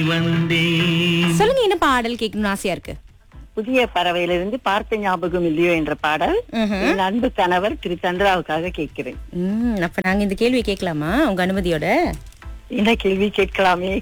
வந்தேன் சொல்லுங்க என்ன பாடல் கேட்கணும்னு ஆசையா இருக்கு புதிய பறவையிலிருந்து பார்த்த ஞாபகம் இல்லையோ என்ற பாடல் ம்ஹும். என் அன்பு கணவர் திரு சந்திராவுக்காக கேட்கிறேன் ம் அப்ப நாங்க இந்த கேள்வி கேட்கலாமா உங்க அனுமதியோட என்ன கேள்வி கேட்கலாமே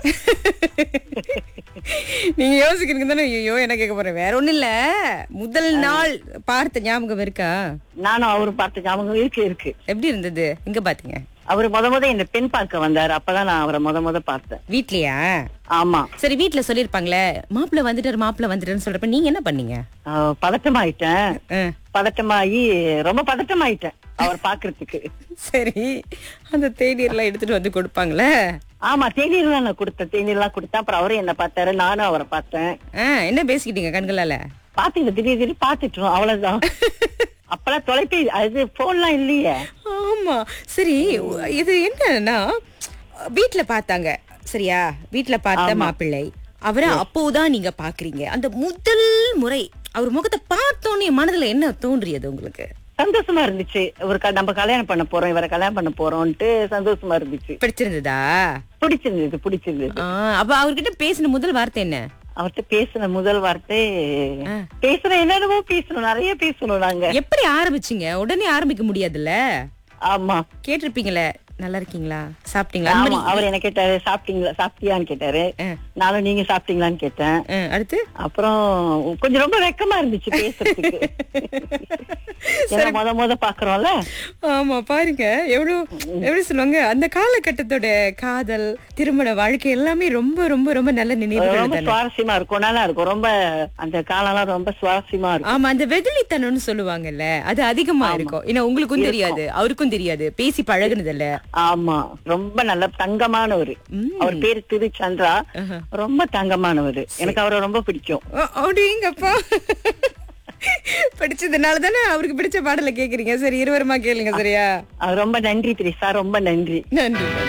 நீங்க யோசிக்கிறீங்க தானே ஐயோ என்ன கேட்க போறேன் வேற ஒண்ணும் இல்ல முதல் நாள் பார்த்த ஞாபகம் இருக்கா நானும் அவரும் பார்த்த ஞாபகம் இருக்கு இருக்கு எப்படி இருந்தது எங்க பாத்தீங்க அவர் முத முத இந்த பெண் பார்க்க வந்தாரு அப்பதான் நான் அவரை முத முத பார்த்தேன் வீட்லயா ஆமா சரி வீட்ல சொல்லிருப்பாங்களே மாப்பிள்ள வந்துட்டாரு மாப்பிள்ள வந்துட்டாருன்னு சொல்றப்ப நீங்க என்ன பண்ணீங்க ஆஹ் பதட்டமாயிட்டேன் ஆ, பதட்டமாயி ரொம்ப பதட்டமாயிட்டேன் அவர் பாக்குறதுக்கு சரி அந்த தேநீர்லாம் எடுத்துட்டு வந்து கொடுப்பாங்களே ஆமா தேநீர் தான் நான் கொடுத்தேன் தேநீர் எல்லாம் கொடுத்தேன் அப்புறம் அவரும் என்ன பார்த்தாரு நானும் அவரை பார்த்தேன் ஆ, என்ன பேசிக்கிட்டீங்க கண்களால பாத்தீங்க திடீர் திடீர் பாத்துட்டோம் அவ்வளவுதான் அப்பெல்லாம் தொலைபேசி அது போன்லாம் இல்லையே ஆமா சரி இது என்னன்னா வீட்ல பார்த்தாங்க சரியா வீட்ல பார்த்த மாப்பிள்ளை அவரை அப்போதான் நீங்க பாக்குறீங்க அந்த முதல் முறை அவர் முகத்தை பார்த்தோன்னே மனதுல என்ன தோன்றியது உங்களுக்கு சந்தோஷமா இருந்துச்சு ஒரு க- நம்ம கல்யாணம் பண்ண போறோம் இவரை கல்யாணம் பண்ண போறோம்ட்டு சந்தோஷமா இருந்துச்சு பிடிச்சிருந்ததா பிடிச்சிருந்தது பிடிச்சிருந்தது ஆ, அப்ப அவர்கிட்ட பேசின முதல் வார்த்தை என்ன அவர்கிட்ட பேசின முதல் வார்த்தை ஆ. பேசுறோம் என்னென்னமோ பேசணும் நிறைய பேசணும் நாங்க எப்படி ஆரம்பிச்சீங்க உடனே ஆரம்பிக்க முடியாதுல்ல ஆமா கேட்டிருப்பீங்களே நல்லா இருக்கீங்களா சாப்பிட்டீங்களா ஆமா அந்த மாதிரி- அவர் என்ன கேட்டாரு சாப்பிட்டீங்களா சாப்பிட்டியான்னு கேட்டாரு ஆ. நானும் நீங்க சாப்பிட்டீங்களான்னு கேட்டேன் ஆ, அடுத்து அப்புறம் கொஞ்சம் ரொம்ப வெக்கமா இருந்துச்சு பேசுறதுக்கு ஏன்னா முத முத பாக்குறோம்ல ஆமா பாருங்க எவ்வளவு எப்படி சொல்லுவாங்க அந்த காலகட்டத்தோட காதல் திருமண வாழ்க்கை எல்லாமே ரொம்ப ரொம்ப ரொம்ப நல்ல நினைவுகள் ரொம்ப தானே சுவாரஸ்யமா இருக்கும் நல்லா இருக்கும் ரொம்ப அந்த காலம்லாம் ரொம்ப சுவாரஸ்யமா இருக்கும் ஆமா அந்த வெகுளித்தனம்னு சொல்லுவாங்கல்ல அது அதிகமா இருக்கும் ஏன்னா உங்களுக்கும் தெரியாது அவருக்கும் தெரியாது பேசி பழகுனதில்ல ஆமா ரொம்ப நல்ல தங்கமானவர் ம். அவர் பேரு திரு சந்திரா ஆஹா. ரொம்ப தங்கமானவர் எனக்கு அவரை ரொம்ப பிடிக்கும் அ- அப்படிங்கப்பா படிச்சதுனால தானே அவருக்கு பிடிச்ச பாடலை கேக்குறீங்க சரி இருவருமா கேளுங்க சரியா அவர் ரொம்ப நன்றி திரிசா ரொம்ப நன்றி நன்றி